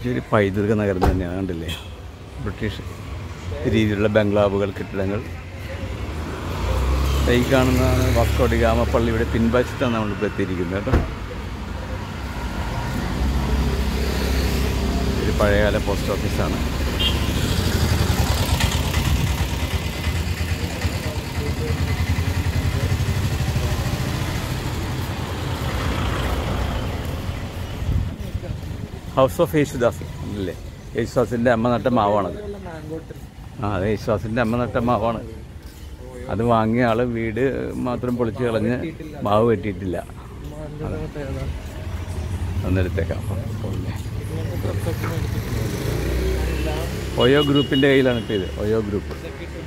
ഇതൊരു പൈതൃക നഗരം തന്നെയാണ് കണ്ടില്ലേ ബ്രിട്ടീഷ് രീതിയിലുള്ള ബംഗ്ലാവുകൾ കെട്ടിടങ്ങൾ ഈ കാണുന്നതാണ് വാസ്കോഡി ഗാമ പള്ളിയുടെ പിൻവശത്താണ് നമ്മൾ ഇപ്പോൾ എത്തിയിരിക്കുന്നത് കേട്ടോ ഒരു പഴയകാല പോസ്റ്റ് ഓഫീസാണ് ഹൗസ് ഓഫ് യേശുദാസ് അല്ലേ യേശുദാസിൻ്റെ അമ്മ നട്ട മാവാണത് ആ അത് യേശുദാസിൻ്റെ അമ്മ നട്ട മാവാണ് അത് വാങ്ങിയ ആള് വീട് മാത്രം പൊളിച്ച് കളഞ്ഞ് മാവ് വെട്ടിയിട്ടില്ല ഒന്നെടുത്തേക്കാം പോയില്ലേ. ഒയോ ഗ്രൂപ്പിൻ്റെ കയ്യിലാണ് ഇപ്പോൾ ഇത് ഒയോ ഗ്രൂപ്പ്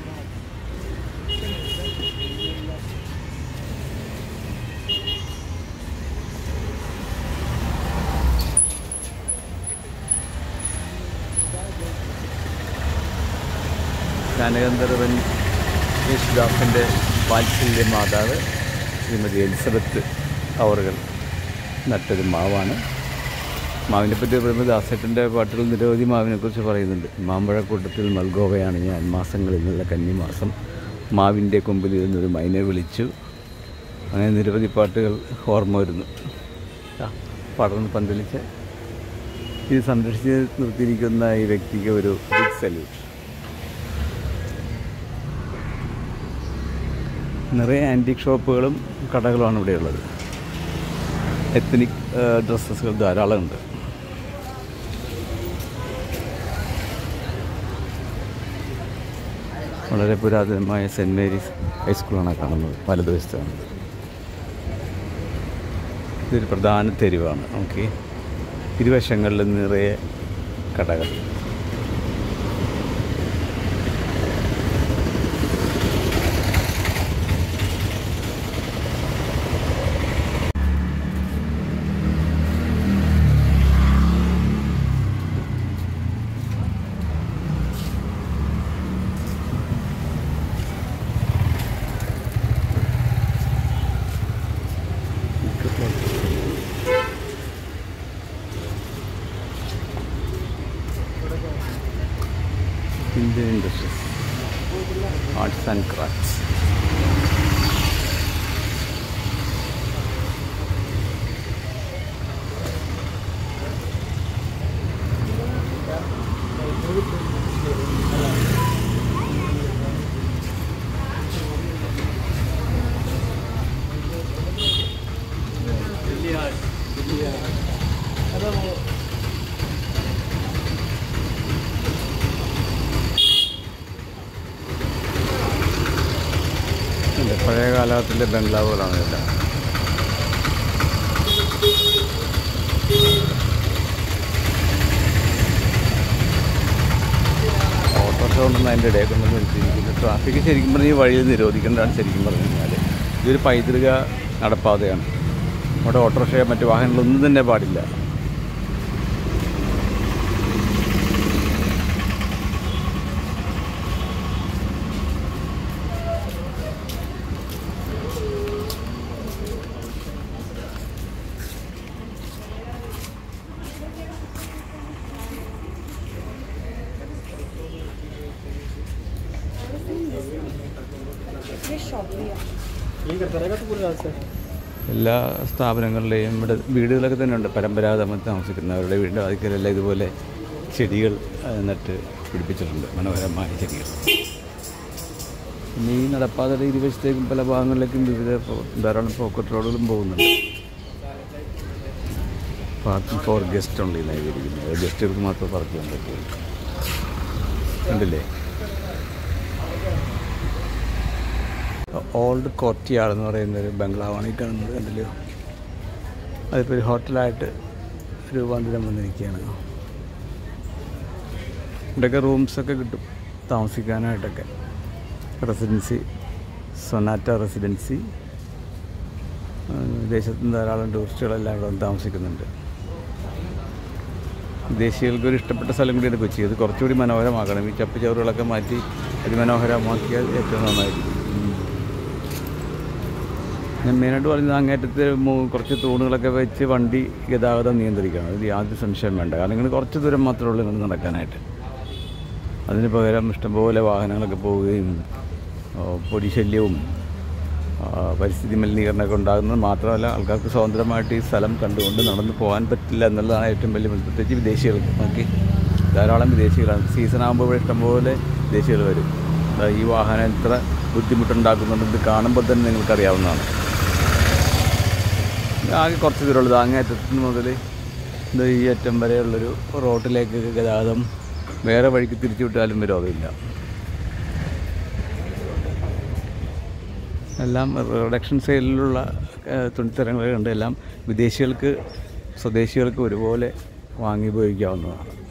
ഗാനഗന്ധർവൻ യേശുദാസിൻ്റെ വാത്സല്യ മാതാവ് ശ്രീമതി എലിസബത്ത് അവറുകൾ നട്ടൊരു മാവാണ് മാവിനെ പറ്റി പറയുമ്പോൾ ദാസേട്ടൻ്റെ പാട്ടുകൾ നിരവധി മാവിനെക്കുറിച്ച് പറയുന്നുണ്ട് മാമ്പഴക്കൂട്ടത്തിൽ മൽഗോവയാണ് ഞാൻ മാസങ്ങളിൽ നിന്നുള്ള കന്നിമാസം മാവിൻ്റെ കൊമ്പിൽ ഇരുന്നൊരു മൈനെ വിളിച്ചു അങ്ങനെ നിരവധി പാട്ടുകൾ ഓർമ്മ വരുന്നു ആ, പടർന്ന് പന്തലിച്ച് ഇത് സംരക്ഷിച്ച് നിർത്തിയിരിക്കുന്ന ഈ വ്യക്തിക്ക് ഒരു ബിഗ് സല്യൂട്ട് നിറയെ ആൻറ്റിക് ഷോപ്പുകളും കടകളുമാണ് ഇവിടെയുള്ളത് എത്തനിക് ഡ്രസ്സസുകൾ ധാരാളമുണ്ട് വളരെ പുരാതനമായ സെൻറ് മേരീസ് ഹൈസ്കൂളാണ് കാണുന്നത് വലതുവശത്താണ് ഇതൊരു പ്രധാന തെരുവാണ് ഓക്കെ ഇരുവശങ്ങളിൽ നിറയെ കടകൾ Indian industries arts and crafts ഉണ്ട്. പഴയ കാലത്തിലെ ബംഗ്ലാവുകളാണ് ഇതെല്ലാം ഓട്ടോറിക്ഷ കൊണ്ടൊന്നും അതിൻ്റെ ഇടയിൽ കൊണ്ടൊന്നും നിർത്തിയിരിക്കുന്നു ട്രാഫിക് ശരിക്കും പറഞ്ഞാൽ ഈ വഴിയിൽ നിരോധിക്കേണ്ടതാണ് ശരിക്കും പറഞ്ഞു കഴിഞ്ഞാൽ ഇതൊരു പൈതൃക നടപ്പാതയാണ് അവിടെ ഓട്ടോറിക്ഷ മറ്റു വാഹനങ്ങളൊന്നും തന്നെ പാടില്ല ये शॉपरी है ये करता रहेगा तो पूरी रात से എല്ലാ സ്ഥാപനങ്ങളിലെയും ഇവിടെ വീടുകളൊക്കെ തന്നെ ഉണ്ട് പരമ്പരാഗതമായി താമസിക്കുന്നവരുടെ വീടിൻ്റെ വാതിക്കലെല്ലാം ഇതുപോലെ ചെടികൾ ആ, നട്ട് പിടിപ്പിച്ചിട്ടുണ്ട് മനോഹരമായ ചെടികൾ പിന്നെ ഈ നടപ്പാതയുടെ ഇരുവശത്തേക്കും പല ഭാഗങ്ങളിലേക്കും വിവിധ പോ- ധാരാളം പോക്കറ്റ് റോഡുകളും പോകുന്നുണ്ട് പാർക്കിംഗ് ഫോർ ഗസ്റ്റ് ഓൺലി നൽകിയിരിക്കുന്നത് ഗസ്റ്റുകൾക്ക് മാത്രമേ പാർക്ക് ചെയ്യാൻ പറ്റുള്ളൂ കണ്ടില്ലേ ഓൾഡ് കോർട്ടിയാർ എന്ന് പറയുന്ന ഒരു ബംഗ്ലാവാണ് ഈ കാണുന്നത് കണ്ടില്ലോ അതിപ്പോൾ ഒരു ഹോട്ടലായിട്ട് രൂപാന്തരം വന്നിരിക്കുകയാണ് ഇവിടെയൊക്കെ റൂംസൊക്കെ കിട്ടും താമസിക്കാനായിട്ടൊക്കെ റെസിഡൻസി സൊനാറ്റ റെസിഡൻസി വിദേശത്ത് നിന്ന് ധാരാളം ടൂറിസ്റ്റുകളെല്ലാം ഇവിടെ വന്ന് താമസിക്കുന്നുണ്ട് വിദേശികൾക്ക് ഒരു ഇഷ്ടപ്പെട്ട സ്ഥലം കൂടിയാണ് കൊച്ചി അത് കുറച്ചുകൂടി മനോഹരമാക്കണം ഈ ചപ്പുചവറുകളൊക്കെ മാറ്റി അതിമനോഹരമാക്കിയാൽ ഏറ്റവും നന്നായിരിക്കും ഞാൻ മെയിനായിട്ട് പറയുന്നത് അങ്ങേറ്റത്ത് മു- കുറച്ച് തൂണുകളൊക്കെ വെച്ച് വണ്ടി ഗതാഗതം നിയന്ത്രിക്കണം അത് യാതൊരു സംശയം വേണ്ട കാരണം ഇങ്ങനെ കുറച്ച് ദൂരം മാത്രമേ ഉള്ളൂ ഇങ്ങനെ നടക്കാനായിട്ട് അതിന് പകരം ഇഷ്ടംപോലെ വാഹനങ്ങളൊക്കെ പോവുകയും ആ, പൊടിശല്യവും ആ, പരിസ്ഥിതി മലിനീകരണമൊക്കെ ഉണ്ടാകുന്നത് മാത്രമല്ല ആൾക്കാർക്ക് സ്വതന്ത്രമായിട്ട് ഈ സ്ഥലം കണ്ടുകൊണ്ട് നടന്നു പോകാൻ പറ്റില്ല എന്നുള്ളതാണ് ഏറ്റവും വലിയ ബുദ്ധി- പ്രത്യേകിച്ച് വിദേശികൾക്ക് നോക്കി ധാരാളം വിദേശികളാണ് സീസൺ ആകുമ്പോൾ ഇവിടെ ഇഷ്ടംപോലെ വിദേശികൾ വരും അതാ ഈ വാഹനം എത്ര ബുദ്ധിമുട്ടുണ്ടാക്കുന്നുണ്ട് ഇത് കാണുമ്പോൾ തന്നെ നിങ്ങൾക്കറിയാവുന്നതാണ് ആകെ കുറച്ച് ദൂരമുള്ളത് അങ്ങേറ്റത്ത് മുതൽ ഇത് ഈ അറ്റം വരെയുള്ളൊരു റോട്ടിലേക്ക് ഗതാഗതം വേറെ വഴിക്ക് തിരിച്ചു വിട്ടാലും വിരോധമില്ല എല്ലാം റിഡക്ഷൻ സെയിലിലുള്ള ഏഹ്, തുണിത്തരങ്ങളുണ്ട് എല്ലാം വിദേശികൾക്ക് സ്വദേശികൾക്ക് ഒരുപോലെ വാങ്ങി ഉപയോഗിക്കാവുന്നതാണ്